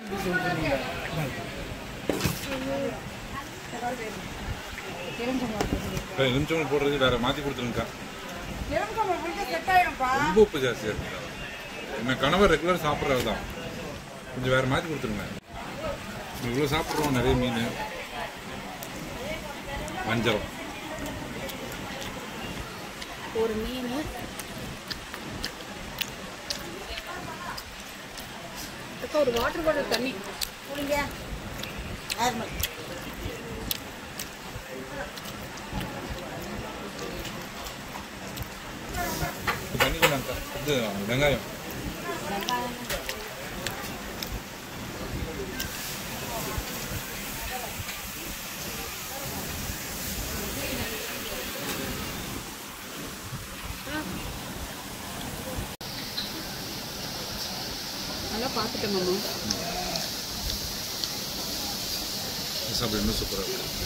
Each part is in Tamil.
எலுமிச்சம்பழம் போடுறது வேற மாத்தி கொடுத்துருங்கக்கா எலுமிச்சம்பழம் புளிக்க செட் ஆயிரும்ப்பா ரொம்ப உப்பு ஜாஸ்தியா இருக்குக்கா என்ன கணவர் ரெகுலர் சாப்பிட்றது தான் கொஞ்சம் வேற மாத்தி கொடுத்துருங்க இவ்வளோ சாப்பிட்றோம் நிறைய மீன் வஞ்சரம் ஒரு மீன் அக்கா ஒரு வாட்டர் பாட்டில் தண்ணி குடிங்க நார்மல் தண்ணி கொண்டாங்கக்கா இது வெங்காயம் நல்லா பார்த்துட்டேன் மாமா சாப்பிட இன்னும் சூப்பராக இருக்கு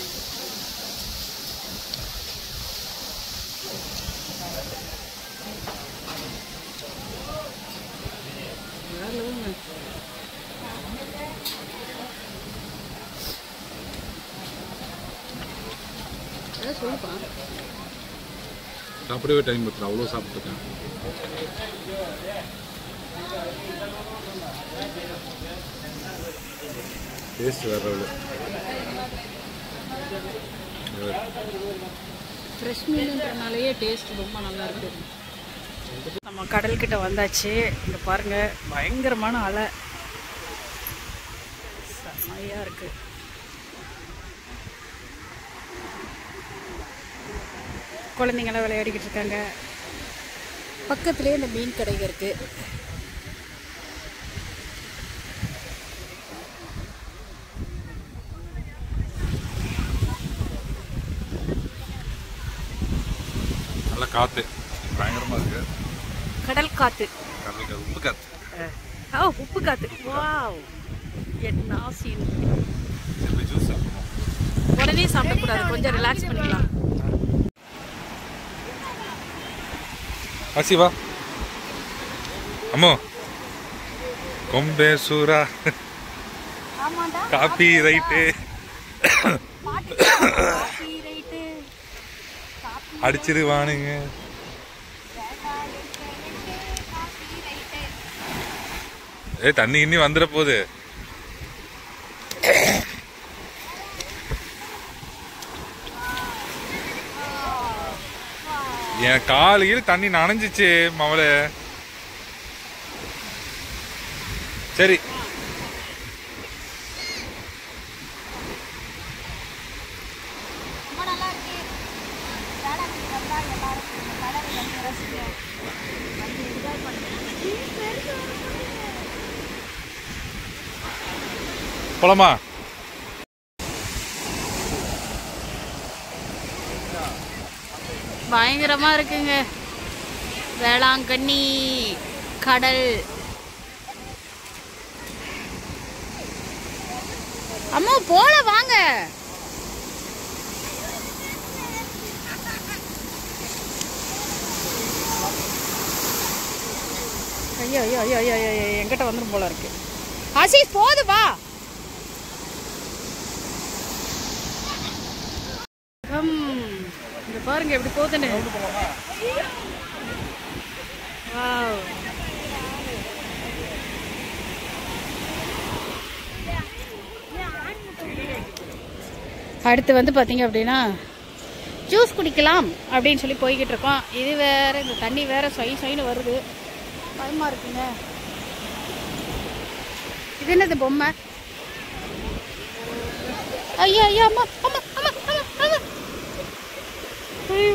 வேற லெவலுங்க ஏதாவது சொல்லுப்பா சாப்பிடவே டைம் பத்தல அவ்வளோ சாப்பிட்டுருக்கேன் டேஸ்ட் வேற level. இது ஃப்ரெஷ் மீனுன்றனாலேயே டேஸ்ட் ரொம்ப நல்லா இருக்கு நம்ம கடல்கிட்ட வந்தாச்சு இங்க பாருங்க பயங்கரமான அலை செம்மையா இருக்கு குழந்தைங்களாம் விளையாடிக்கிட்டு இருக்காங்க பக்கத்துலேயே இந்த மீன் கடைங்க இருக்கு நல்ல காத்து பயங்கரமா இருக்கு கடல் காத்து கடலுக்கு அது உப்பு காத்து ஆ உப்பு காத்து வாவ் என்ன சீன் எப்படி ஜூஸ் சாப்பிடணும் உடனே சாப்பிடக்கூடாது கொஞ்சம் ரிலாக்ஸ் பண்ணிக்கலாம் ஆசி வா அம்மோ கொம்பே சூரா ஆமாண்டா காப்பி ரைட்டு காப்பி ரைட்டு அடிச்சிருவானுங்க ஏய் தண்ணி இன்னி வந்துட போகுது என் காலையில் தண்ணி நனைஞ்சிச்சு மவளே சரி ரொம்ப நல்லா இருக்கு வேளாங்கண்ணி வந்தா எல்லாரும் கடலை வந்து ரசிக்க வந்து என்ஜாய் பண்ணுங்க போலாமா பயங்கரமா இருக்குங்க வேளாங்கண்ணி கடல் அம்மா போல வாங்க ஐயோ ஐயோ ஐயோ ஐயோ ஐயோ எங்கிட்ட வந்துடும் போல இருக்கு ஆசிஸ் போது வா ஹம், இங்க பாருங்க எப்படி போகுதுன்னு வாவ் அடுத்து வந்து பார்த்தீங்க அப்படின்னா ஜூஸ் குடிக்கலாம் அப்படின்னு சொல்லி போய்கிட்டு இருக்கோம் இது வேற இந்த தண்ணி வேற சொய் சொயின்னு வருது பயமா இருக்குங்க இது என்னது பொம்மை ஐயா ஐயா அம்மா அம்மா அம்மா அம்மா அம்மா ஐயோ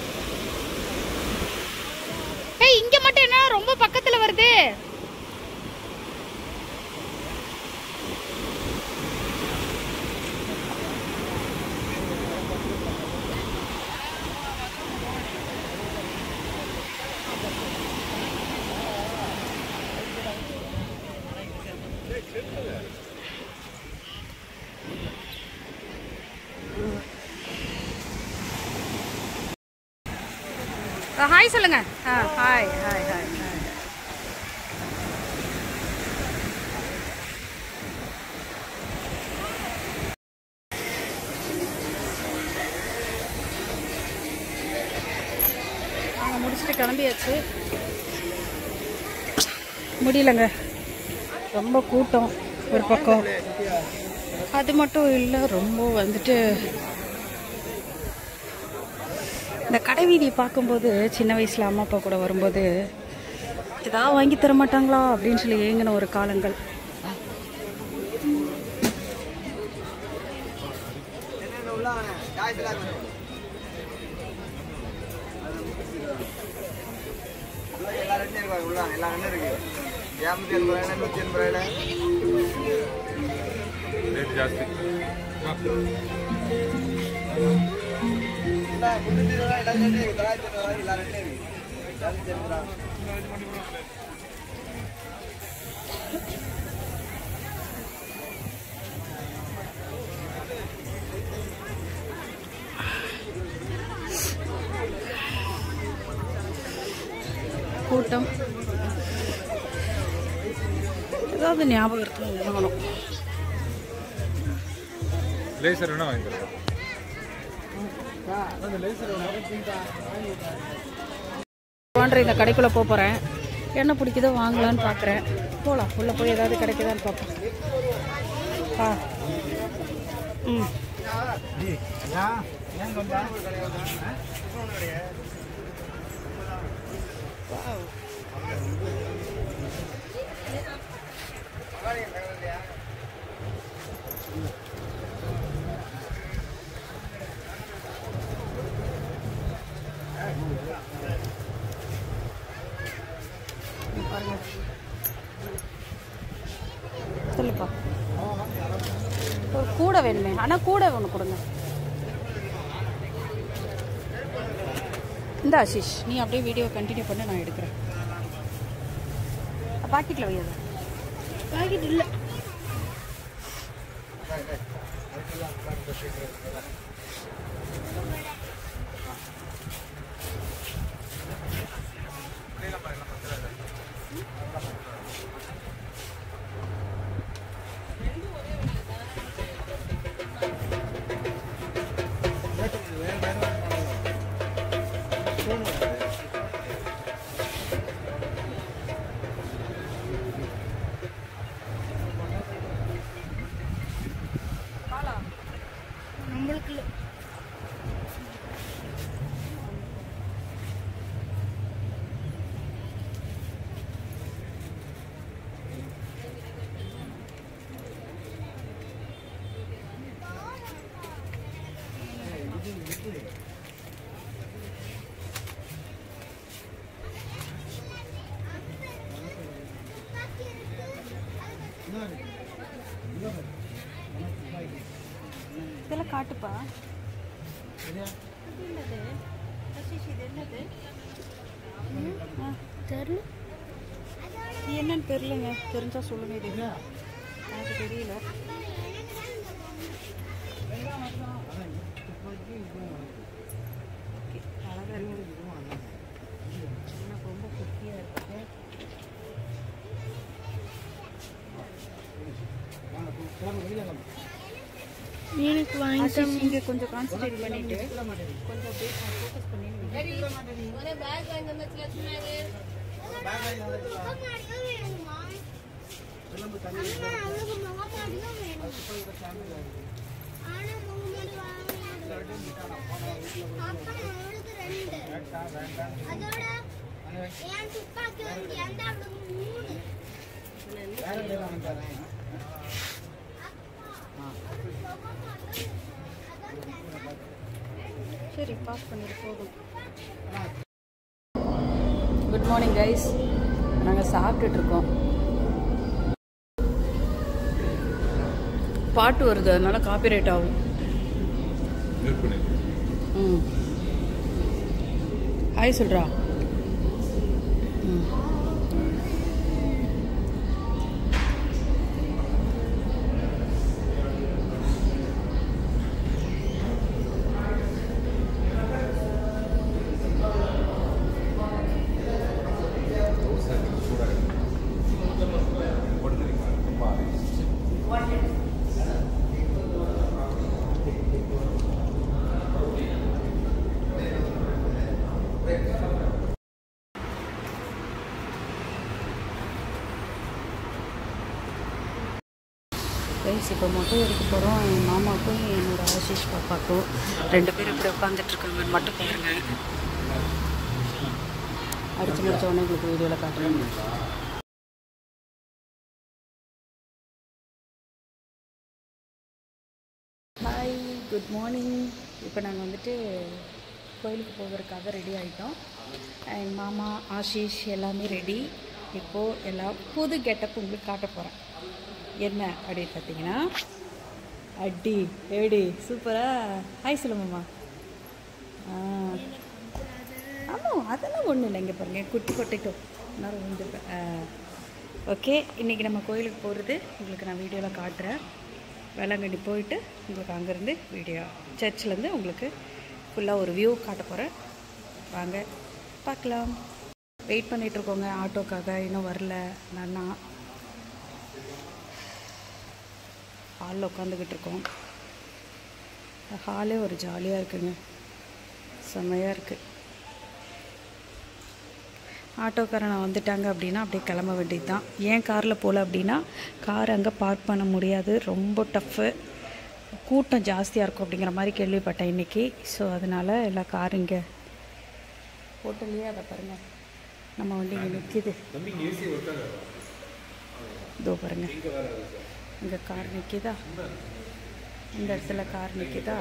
ஏய் இங்க மட்டும் என்ன ரொம்ப பக்கத்துல வருது ஹாய் சொல்லுங்க ஆ ஹாய் ஹாய் ஹாய் ஹாய் முடிச்சுட்டு கிளம்பியாச்சு முடியலங்க ரொம்ப கூட்டம் ஒரு பக்கம் அது மட்டும் இல்லை ரொம்ப வந்துட்டு இந்த கடை வீதியை பார்க்கும்போது சின்ன வயசில் அம்மா அப்பா கூட வரும்போது ஏதாவது வாங்கி தர மாட்டாங்களா அப்படின்னு சொல்லி ஏங்கின ஒரு காலங்கள் எல்லா ரெண்டும் இருக்கு உள்ள எல்லா ரெண்டும் இருக்கு இரநூத்தி எண்பது ரூபாய் நூற்றி எண்பது ரூபாய் ரேட் ஜாஸ்தி வா. முந்நூற்றி இருபது ரூபாய் எல்லா ரெண்டும் இருக்கு தொள்ளாயிரத்தி எண்பது ரூபாய் எல்லா ரெண்டும் இருக்கு இரநூத்தி எண்பது ரூபாய் கூட்டம் ஏதாவது ஞாபகம் இருக்கு வாங்கணும் லேசர் வேணா வாங்கி தரேன் வாண்டுற இந்த கடைக்குள்ளே போக போகிறேன் என்ன பிடிக்குதோ வாங்கலான்னு பார்க்குறேன் போகலாம் உள்ளே போய் ஏதாவது கிடைக்குதான்னு பார்ப்போம் ஆ ம் பாருங்க சொல்லுப்பா ஒரு கூடை வேணுமே ஆனால் கூடை ஒன்று கொடுங்க இந்த ஆஷிஷ் நீ அப்படியே வீடியோ கண்டினியூ பண்ண நான் எடுக்கிறேன் பாக்கெட்டில் வையாது பாக்கெட் இல்லை நம்மளுக்கு இல்லை இதெல்லாம் காட்டுப்பா தெரியல இது என்னன்னு தெரியலங்க தெரிஞ்சா சொல்லுங்க இது எனக்கு தெரியல Okay, அழகா இருக்கு. எனக்கு ரொம்ப குட்டியா இருக்கு எனக்கு வாங்கி ஆசிஷ், இங்க கொஞ்சம் கான்சென்ட்ரேட் பண்ணிட்டு கொஞ்சம் அப்படியே ஃபோக்கஸ் பண்ணி அதோட என் துப்பாக்கி வந்து எந்த அவளுக்கு மூணு சரி பாஸ் பண்ணிட்டு போதும் குட் மார்னிங் கைஸ் நாங்கள் சாப்பிட்டுட்டு இருக்கோம் பாட்டு வருது அதனால காப்பிரைட் ஆகும் மியூட் பண்ணி ம் ஹாய் சொல்கிறா ம் கைஸ் இப்போ மொட்டை அடிக்க போகிறோம் என் மாமாவுக்கும் என்னோட ஆஷிஷ் பாப்பாக்கும் ரெண்டு பேரும் இப்படி உட்காந்துட்ருக்காங்கன்னு மட்டும் பாருங்க அடிச்சு முடிச்ச உடனே உங்களுக்கு வீடியோவில் காட்டுறேன் ஹாய் குட் மார்னிங் இப்போ நாங்கள் வந்துட்டு கோயிலுக்கு போகிறதுக்காக ரெடி ஆகிட்டோம் என் மாமா ஆஷிஷ் எல்லாமே ரெடி இப்போது எல்லாம் புது கெட்டப் உங்களுக்கு காட்ட போகிறேன் என்ன அப்படின்னு பார்த்தீங்கன்னா அடி ஏடி சூப்பரா ஹாய் சொல்லுங்கம்மா ஆ ஆமாம் அதெல்லாம் ஒன்றும் இல்லை இங்கே பாருங்கள் குட்டி கொட்டைட்டோ நேரம் வந்துருப்பேன் ஓகே இன்றைக்கி நம்ம கோயிலுக்கு போகிறது உங்களுக்கு நான் வீடியோவில் காட்டுறேன் வேளாங்கண்ணி போயிட்டு உங்களுக்கு அங்கேருந்து வீடியோ சர்ச்சிலேருந்து உங்களுக்கு ஃபுல்லாக ஒரு வியூ காட்ட போகிறேன் வாங்க பார்க்கலாம் வெயிட் பண்ணிகிட்ருக்கோங்க ஆட்டோக்காக இன்னும் வரல அந்த அண்ணா ஹாலில் உட்காந்துக்கிட்டு இருக்கோம் ஹாலே ஒரு ஜாலியாக இருக்குங்க செம்மையாக இருக்குது ஆட்டோக்காரனை வந்துட்டாங்க அப்படின்னா அப்படியே கிளம்ப வேண்டியது தான் ஏன் காரில் போகல அப்படின்னா கார் அங்கே பார்க் பண்ண முடியாது ரொம்ப டஃப்பு கூட்டம் ஜாஸ்தியாக இருக்கும் அப்படிங்கிற மாதிரி கேள்விப்பட்டேன் இன்றைக்கி ஸோ அதனால் எல்லா கார் இங்கே ஹோட்டல்லையே அதை பாருங்கள் நம்ம வண்டி இங்கே நிற்கிது இதோ பாருங்கள் இங்கே கார் நிற்கிதா இந்த இடத்துல கார் நிற்கிதா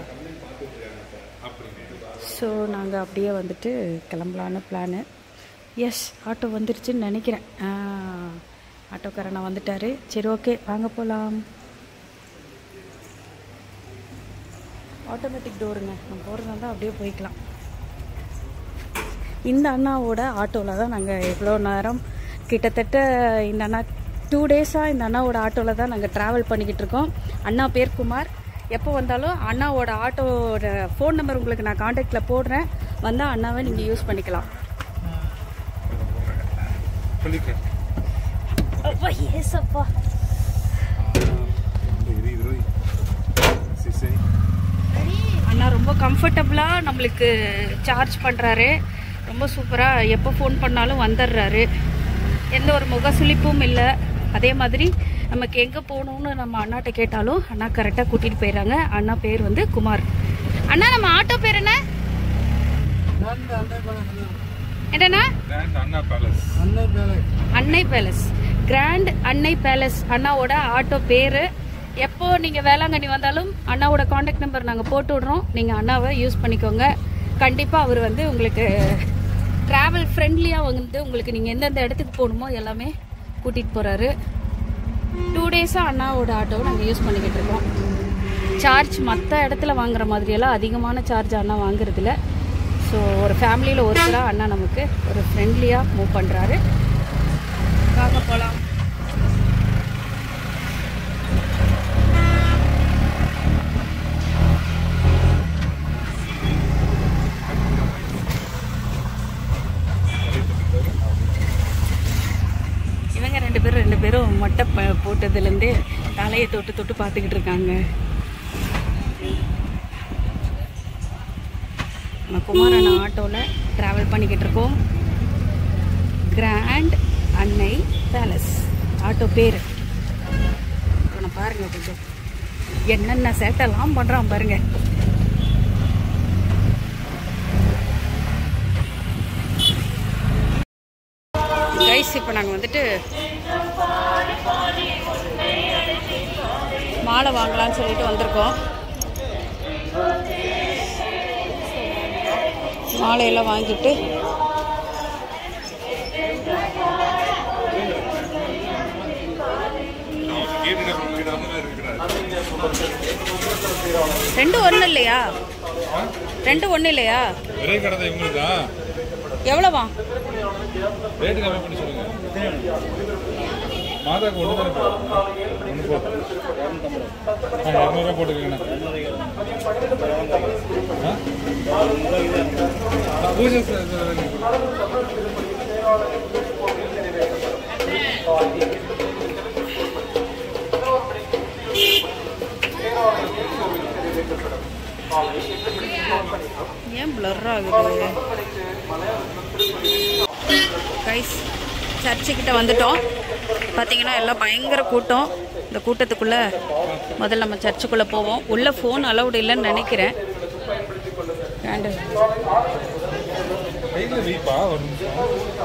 ஸோ நாங்கள் அப்படியே வந்துட்டு கிளம்பலான்னு பிளானு எஸ் ஆட்டோ வந்துருச்சுன்னு நினைக்கிறேன் ஆ, ஆட்டோக்காரனை வந்துட்டாரு சரி ஓகே வாங்க போகலாம் ஆட்டோமேட்டிக் டோருங்க நம்ம போகிறதா இருந்தால் அப்படியே போய்க்கலாம் இந்த அண்ணாவோட ஆட்டோவில் தான் நாங்கள் எவ்வளோ நேரம் கிட்டத்தட்ட இந்த அண்ணா டூ டேஸாக இந்த அண்ணாவோட ஆட்டோவில் தான் நாங்கள் ட்ராவல் பண்ணிக்கிட்டு இருக்கோம் அண்ணா பேர் குமார் எப்போ வந்தாலும் அண்ணாவோட ஆட்டோவோட ஃபோன் நம்பர் உங்களுக்கு நான் காண்டாக்டில் போடுறேன் வந்தால் அண்ணாவை நீங்கள் யூஸ் பண்ணிக்கலாம் சொல்லிக்க அப்பா ஏசப்பா ரொம்ப எரியுது ரோய். சரி சரி அண்ணா ரொம்ப கம்ஃபர்டபுளாக நம்மளுக்கு சார்ஜ் பண்ணுறாரு ரொம்ப சூப்பராக எப்போ ஃபோன் பண்ணாலும் வந்துடுறாரு எந்த ஒரு முகசுளிப்பும் இல்லை அதே மாதிரி நமக்கு எங்கே போகணும்னு நம்ம அண்ணாட்ட கேட்டாலும் அண்ணா கரெக்டாக கூட்டிகிட்டு போயிடுறாங்க அண்ணா பேர் வந்து குமார் அண்ணா நம்ம ஆட்டோ பேர் என்ன என்னண்ணா grand Anna palace Annai palace grand Annai palace அண்ணாவோட ஆட்டோ பேர் எப்போ நீங்கள் வேளாங்கண்ணி வந்தாலும் அண்ணாவோட காண்டாக்ட் நம்பர் நாங்கள் போட்டு விடுறோம் நீங்கள் அண்ணாவை யூஸ் பண்ணிக்கோங்க கண்டிப்பாக அவர் வந்து உங்களுக்கு ட்ராவல் ஃப்ரெண்ட்லியாக வந்து உங்களுக்கு நீங்கள் எந்தெந்த இடத்துக்கு போகணுமோ எல்லாமே கூட்டிகிட்டு போகிறாரு டூ டேஸாக அண்ணாவோட ஆட்டோவை நாங்கள் யூஸ் பண்ணிக்கிட்டு இருக்கோம் சார்ஜ் மற்ற இடத்துல வாங்குற மாதிரியெல்லாம் அதிகமான சார்ஜ் அண்ணா வாங்குறதில்ல ஸோ ஒரு ஃபேமிலியில் ஒருத்தராக அண்ணா நமக்கு ஒரு ஃப்ரெண்ட்லியாக மூவ் பண்ணுறாரு வாங்க போகலாம் இவங்க ரெண்டு பேரும் ரெண்டு பேரும் மொட்டை ப- போட்டதுலேருந்தே தலையை தொட்டு தொட்டு பார்த்துக்கிட்டு இருக்காங்க நம்ம குமாரன் ஆட்டோவில் ட்ராவல் பண்ணிக்கிட்டு இருக்கோம் கிராண்ட் அன்னை பேலஸ் ஆட்டோ பேர் இவனை பாருங்க கொஞ்சம் என்னென்ன சேட்டெல்லாம் பண்ணுறான் பாருங்க கைஸ் இப்போ நாங்கள் வந்துட்டு மாலை வாங்கலாம்னு சொல்லிட்டு வந்திருக்கோம் மாலையெல்லாம் வாங்கிட்டு கேட்டுட்டு உங்ககிட்ட அந்த மாதிரி இருக்கிறாரு ரெண்டு ஒன்று இல்லையா ரெண்டு ஒன்று இல்லையா ஒரே கடை தான் இவங்களுக்கா எவ்வளோவா ரேட்டு கம்மி பண்ணி சொல்லுங்க மாதாக்கு ஒன்று தானே ஒன்று போட்டு ஆ இரநூறுவா போட்டுக்கங்கண்ணா ஆ? பூஜை ச- இது- ஏன் பிளர் ஆகுது கைஸ் சர்ச்சுக்கிட்ட வந்துட்டோம் பார்த்தீங்கன்னா எல்லாம் பயங்கர கூட்டம் இந்த கூட்டத்துக்குள்ளே முதல்ல நம்ம சர்ச்சுக்குள்ளே போவோம் உள்ளே ஃபோன் அலௌடு இல்லைன்னு நினைக்கிறேன் கேண்டில் கையில் வீப்பா ஒரு நிமிஷம்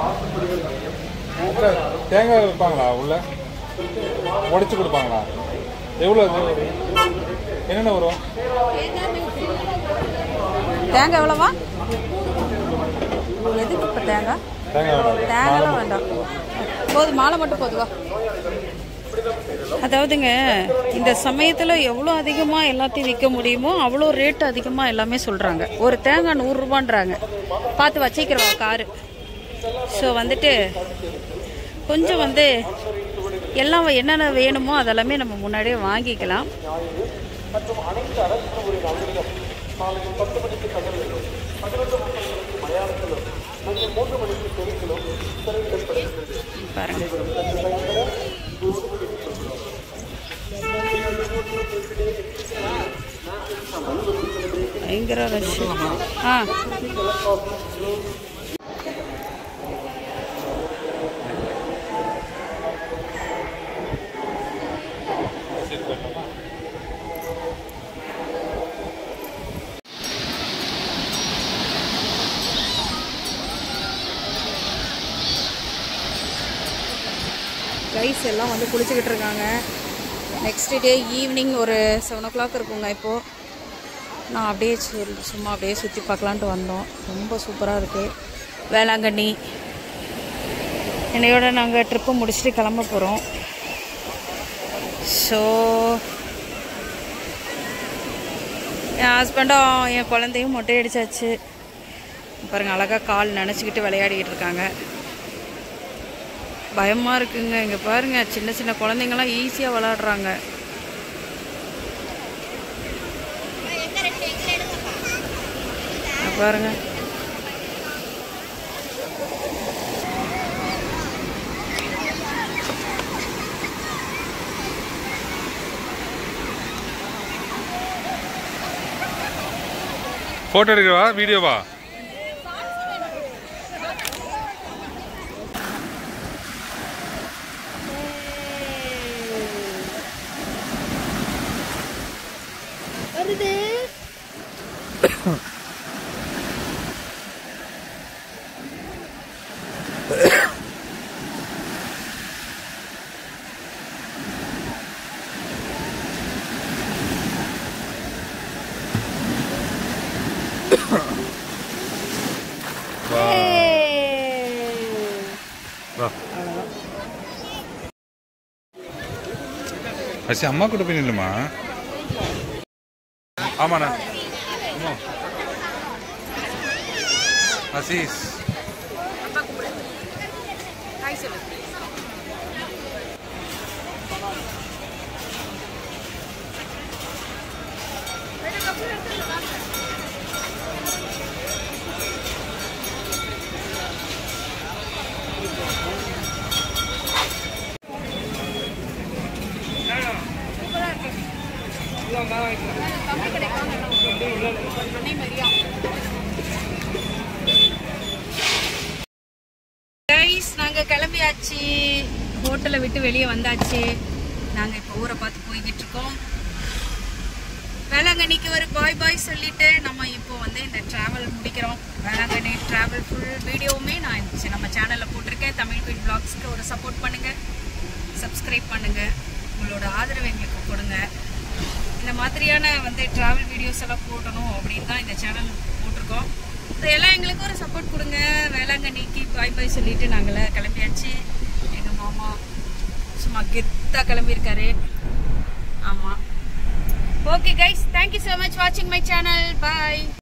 உள்ள தேங்காய் வைப்பாங்களா உள்ள உடைச்சு கொடுப்பாங்களா எவ்வளோ அது வரும்? என்னென்ன வரும் தேங்காய் எவ்வளோவா எதுக்கு இப்போ தேங்காய் தேங்காய் வேணாம் தேங்காய்லாம் வேண்டாம் போதும் மாலை மட்டும் போதுவா அதாவதுங்க இந்த சமயத்தில் எவ்வளோ அதிகமாக எல்லாத்தையும் விற்க முடியுமோ அவ்வளோ ரேட்டு அதிகமாக எல்லாமே சொல்கிறாங்க ஒரு தேங்காய் நூறுரூபான்றாங்க பார்த்து வச்சிக்கிறவா காரு ஸோ வந்துட்டு கொஞ்சம் வந்து எல்லாம் என்னென்ன வேணுமோ அதெல்லாமே நம்ம முன்னாடியே வாங்கிக்கலாம் பாருங்க பயங்கர ரஷ் ஆ கைஸ் எல்லாம் வந்து குளிச்சுக்கிட்டு இருக்காங்க நெக்ஸ்ட் டே ஈவினிங் ஒரு செவன் ஓ கிளாக் இருக்குங்க இப்போது நான் அப்படியே சரி சும்மா அப்படியே சுற்றி பார்க்கலான்ட்டு வந்தோம் ரொம்ப சூப்பராக இருக்குது வேளாங்கண்ணி என்னையோட நாங்கள் ட்ரிப்பை முடிச்சுட்டு கிளம்ப போகிறோம் ஸோ என் ஹஸ்பண்டும் என் குழந்தையும் மொட்டை அடிச்சாச்சு பாருங்கள் அழகாக கால் நினச்சிக்கிட்டு விளையாடிக்கிட்டு இருக்காங்க பயமாக இருக்குங்க இங்கே பாருங்க சின்ன சின்ன குழந்தைங்கலாம் ஈஸியாக விளாடுறாங்க இங்க பாருங்க ஃபோட்டோ எடுக்கவா வீடியோவா வருது வா வா அசி அம்மா கூட போய் நில்லுமா ஆமாண்ணா அம்மா. அசீஸ் கைஸ் நாங்கள் கிளம்பியாச்சு ஹோட்டலை விட்டு வெளியே வந்தாச்சு நாங்கள் இப்போ ஊரை பார்த்து போய்கிட்டு இருக்கோம் வேளாங்கண்ணிக்கு ஒரு பாய் பாய் சொல்லிட்டு நம்ம இப்போ வந்து இந்த ட்ராவல் முடிக்கிறோம் வேளாங்கண்ணி ட்ராவல் ஃபுல் வீடியோவுமே நான் இந்த நம்ம சேனலில் போட்டிருக்கேன் தமிழ் குயின் பிளாக்ஸ்க்கு ஒரு சப்போர்ட் பண்ணுங்கள் சப்ஸ்கிரைப் பண்ணுங்கள் உங்களோட ஆதரவு எங்களுக்கு கொடுங்க இந்த மாதிரியான வந்து ட்ராவல் வீடியோஸ் எல்லாம் போடணும் அப்படின்னு தான் இந்த சேனல் போட்டிருக்கோம் ஸோ எல்லாம் எங்களுக்கு ஒரு சப்போர்ட் கொடுங்க வேளாங்கண்ணிக்கு பாய் பாய் சொல்லிட்டு நாங்களாம் கிளம்பியாச்சு எங்கள் மாமா சும்மா கெத்தாக கிளம்பியிருக்காரு ஆமாம் okay guys thank you so much வாட்சிங் மை சேனல் பாய்